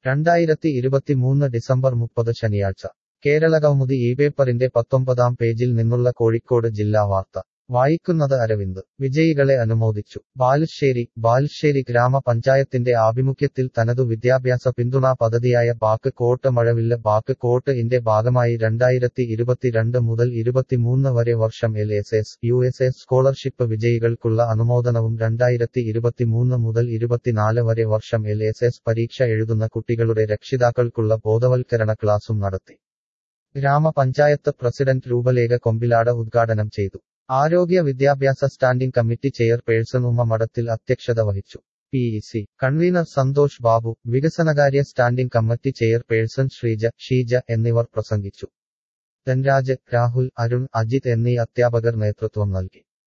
രണ്ടായിരത്തി ഇരുപത്തിമൂന്ന് ഡിസംബർ മുപ്പത് ശനിയാഴ്ച കേരളകൗമുദി ഈ പേപ്പറിന്റെ പത്തൊമ്പതാം പേജിൽ നിന്നുള്ള കോഴിക്കോട് ജില്ലാ വാർത്ത വായിക്കുന്നത് അരവിന്ദ് വിജയികളെ അനുമോദിച്ചു ബാലുശ്ശേരി ബാലുശ്ശേരി ഗ്രാമപഞ്ചായത്തിന്റെ ആഭിമുഖ്യത്തിൽ തനതു വിദ്യാഭ്യാസ പിന്തുണാ പദ്ധതിയായ back coat Mazhavillu back coat ഇന്റെ ഭാഗമായി രണ്ടായിരത്തി ഇരുപത്തിരണ്ട് മുതൽ ഇരുപത്തിമൂന്ന് വരെ വർഷം L S S U S S scholarship വിജയികൾക്കുള്ള അനുമോദനവും രണ്ടായിരത്തി ഇരുപത്തിമൂന്ന് മുതൽ ഇരുപത്തിനാല് വരെ വർഷം എൽ എസ് എസ് പരീക്ഷ എഴുതുന്ന കുട്ടികളുടെ രക്ഷിതാക്കൾക്കുള്ള ബോധവൽക്കരണ ക്ലാസും നടത്തി ഗ്രാമപഞ്ചായത്ത് പ്രസിഡന്റ് രൂപലേഖ കൊമ്പിലാട് ഉദ്ഘാടനം ചെയ്തു ആരോഗ്യ വിദ്യാഭ്യാസ സ്റ്റാൻഡിംഗ് കമ്മിറ്റി ചെയർപേഴ്സൺ ഉമ്മ മഠത്തിൽ അധ്യക്ഷത വഹിച്ചു P E C convener Santhosh Babu വികസനകാര്യ standing committee chairperson Sreeja Sheeja എന്നിവർ പ്രസംഗിച്ചു ധൻരാജ് രാഹുൽ അരുൺ അജിത് എന്നീ അധ്യാപകർ നേതൃത്വം നൽകി